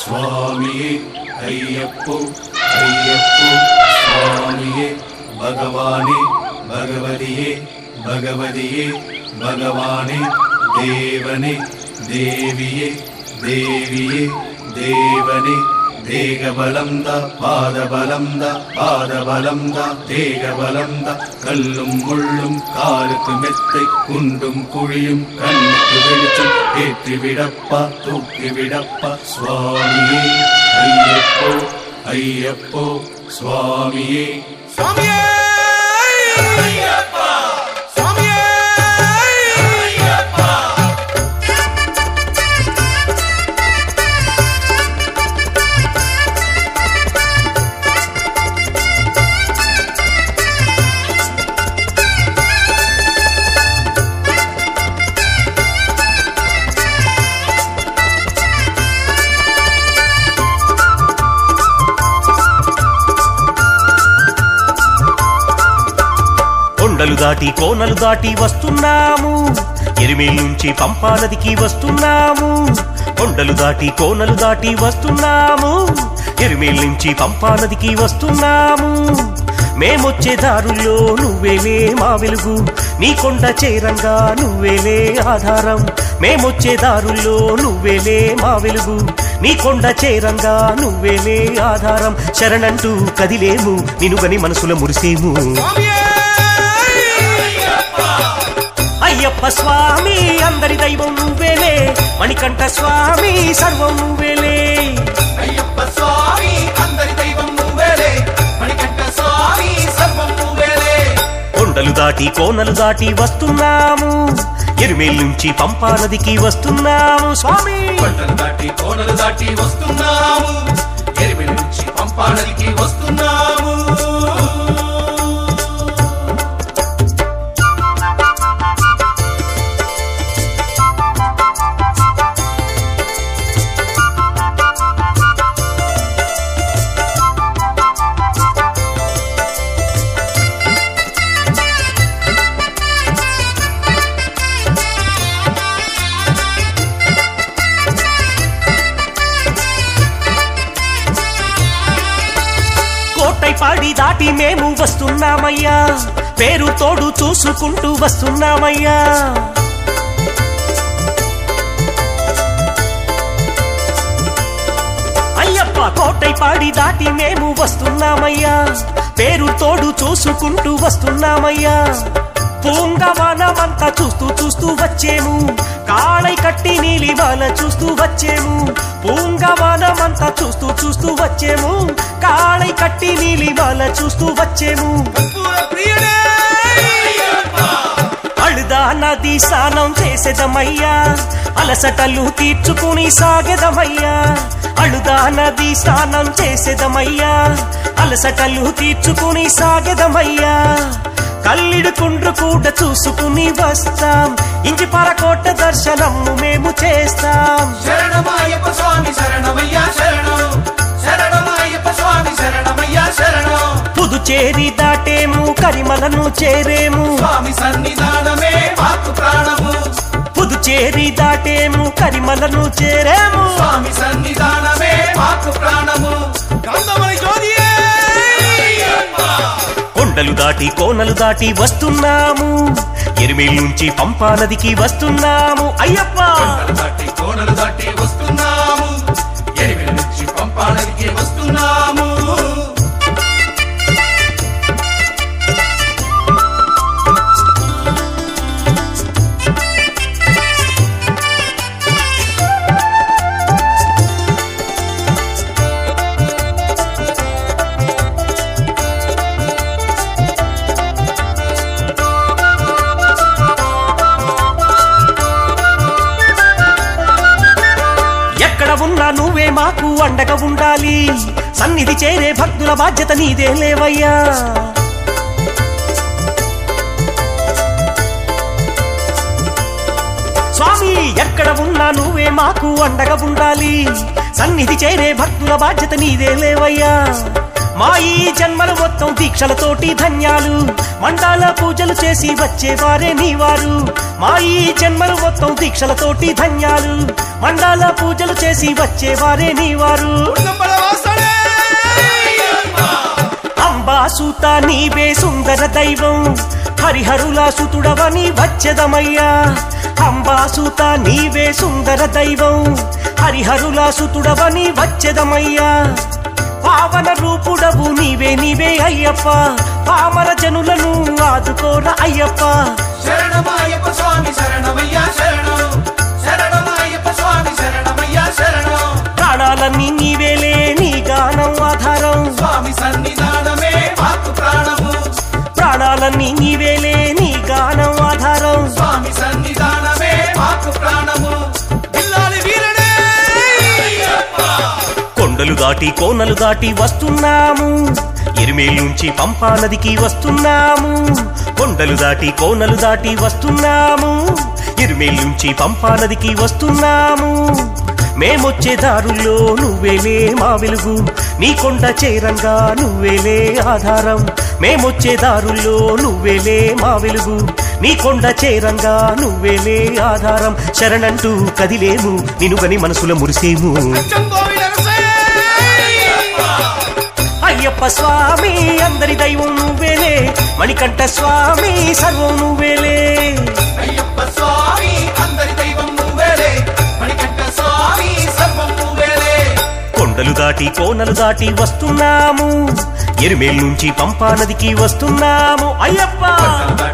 స్వామియే అయ్యప్పో అయ్యప్పో స్వామియే భగవానే భగవతియే భగవతియే భగవానే దేవనే దేవియే దేవియే దేవనే தேகபலம் த பாதபலம் த பாதபலம் த தேகபலம் த கல்லும் முள்ளும் காலுக்கு மெத்தை குண்டும் குழியும் கண்ணுக்கு வெளிச்சம் ஏற்றி விடப்பா தூக்கி விடப்பா சுவாமியே ஐயப்போ ஐயப்போ சுவாமியே స్వామియే స్వామియే కొండలు దాటి కోనలు దాటి వస్తున్నాము ఎరిమేల్ నుంచి పంపా నదికి వస్తున్నాము కొండలు దాటి కోనలు దాటి వస్తున్నాము ఎరిమేల్ నుంచి పంపా నదికి వస్తున్నాము మేమొచ్చే దారుల్లో నువ్వేలే మా వెలుగు నీ కొండ చేరంగా నువ్వేలే ఆధారం మేమొచ్చే దారుల్లో నువ్వేలే మా వెలుగు నీ కొండ చేరంగా నువ్వేలే ఆధారం శరణంటూ కదిలేము నినుగని మనసుల మురిసేము స్వామియే అయ్యప్ప స్వామి అందరి దైవం నువ్వేలే మణికంఠ స్వామి సర్వం నువ్వేలే అయ్యప్ప స్వామి అందరి దైవం నువ్వేలే మణికంఠ స్వామి సర్వం నువ్వేలే కొండలు దాటి కోనలు దాటి వస్తున్నాము ఎరుమేల్ నుంచి పంపా నదికి వస్తున్నాము స్వామి కొండలు దాటి కోనలు దాటి వస్తున్నాము ఎరిమిలి నుంచి పంపా నదికి వస్తున్నాము కోటై పాడి దాటి మేము వస్తున్నామయ్యా పేరు తోడు చూసుకుంటూ వస్తున్నామయ్యా అయ్యప్ప కోటై పాడి దాటి మేము వస్తున్నామయ్యా పేరు తోడు చూసుకుంటూ వస్తున్నామయ్యా పూంగవనమంతా చూస్తూ చూస్తూ వచ్చేము కాళై కట్టి నీలిమాల చూస్తూ వచ్చేము పూంగవనమంతా చూస్తూ చూస్తూ వచ్చేము కాళై కట్టి నీలిమాల చూస్తూ వచ్చేము కర్పూర ప్రియుడే అழுదా నది స్నానం చేసేదమయ్యా అలసటలు తీర్చుకుని సాగెదమయ్యా అழுదా నది స్నానం చేసేదమయ్యా అలసటలు తీర్చుకుని సాగెదమయ్యా కల్లిడు కుండ్రు కూడా చూసుకుని వస్తాం ఇంటి పరకోట దర్శనము మేము చేస్తాం శరణమాయప్ప స్వామి శరణమయ్యా శరణం శరణమాయప్ప స్వామి శరణమయ్యా శరణం పుదుచేరి దాటేము కరిమలను చేరేము స్వామి సన్నిధానమే మాకు ప్రాణము పుదుచేరి దాటేము కరిమలను చేరేము స్వామి సన్నిధానమే మాకు ప్రాణము గంధమని జ్యోతియే కొండలు దాటి కోనలు దాటి వస్తున్నాము ఎరిమేల్ నుంచి పంపా నదికి వస్తున్నాము అయ్యప్ప కొండలు దాటి కోనలు దాటి వస్తున్నాము ఎనిమిది నుంచి పంపాలకి వస్తున్నాము ఎక్కడ ఉన్నా నువ్వే మాకు అండగా ఉండాలి సన్నిధి చేరే భక్తుల బాధ్యత నీదే లేవయ్యా స్వామి ఎక్కడ ఉన్నా నువ్వే మాకు అండగా ఉండాలి సన్నిధి చేరే భక్తుల బాధ్యత నీదే లేవయ్యా మా ఈ జన్మల మొత్తం దీక్షలతోటి ధన్యాలు మండాల పూజలు చేసి వచ్చేవారే నీవారు మా ఈ జన్మలు మొత్తం దీక్షలతోటి ధన్యాలు మండాల పూజలు చేసి వచ్చేవారే నీవారు ఉన్నంబల వాసనే అంబాసూత నీవే సుందర దైవం హరిహరుల సుతుడవని వచ్చదమయ్యా అంబాసూత నీవే సుందర దైవం హరిహరుల సుతుడవని వచ్చదమయ్యా పావన రూపుడవు నీవే నీవే అయ్యప్ప పామర జనులను ఆదుకోర అయ్యప్ప శరణమాయప్ప స్వామి శరణమయ్యా శరణం శరణమాయప్ప స్వామి శరణమయ్యా శరణం ప్రాణాలన్నీ నీవేలే నీ గానం ఆధారం స్వామి సన్నిధానమే మాకు ప్రాణము ప్రాణాలన్నీ నీవేలే నీ గానం ఆధారం స్వామి సన్నిధానమే మాకు ప్రాణము పిల్లాలి వీరనే కొండలు దాటి కోనలు దాటి వస్తున్నాము ఎరిమేల్ నుంచి పంపా నదికి వస్తున్నాము కొండలు దాటి కోనలు దాటి వస్తున్నాము ఎరిమేల్ నుంచి పంపా నదికి వస్తున్నాము మేమొచ్చే దారుల్లో నువ్వేలే మా వెలుగు నీ కొండ చేరంగా నువ్వేలే ఆధారం మేమొచ్చే దారుల్లో నువ్వేలే మా వెలుగు నీ కొండ చేరంగా నువ్వేలే ఆధారం శరణంటూ కదిలేము నినుగని మనసుల మురిసేము చంగోవి నరసే అయ్యప్ప స్వామి అందరి దైవం నువ్వేలే మణికంఠ స్వామి సర్వం నువ్వేలే అయ్యప్ప స్వామి అందరి దైవం నువ్వేలే మణికంఠ స్వామి సర్వం నువ్వేలే కొండలు దాటి కోనలు దాటి వస్తున్నాము ఎరుమేల్ నుంచి పంపా నదికి వస్తున్నాము అయ్యప్ప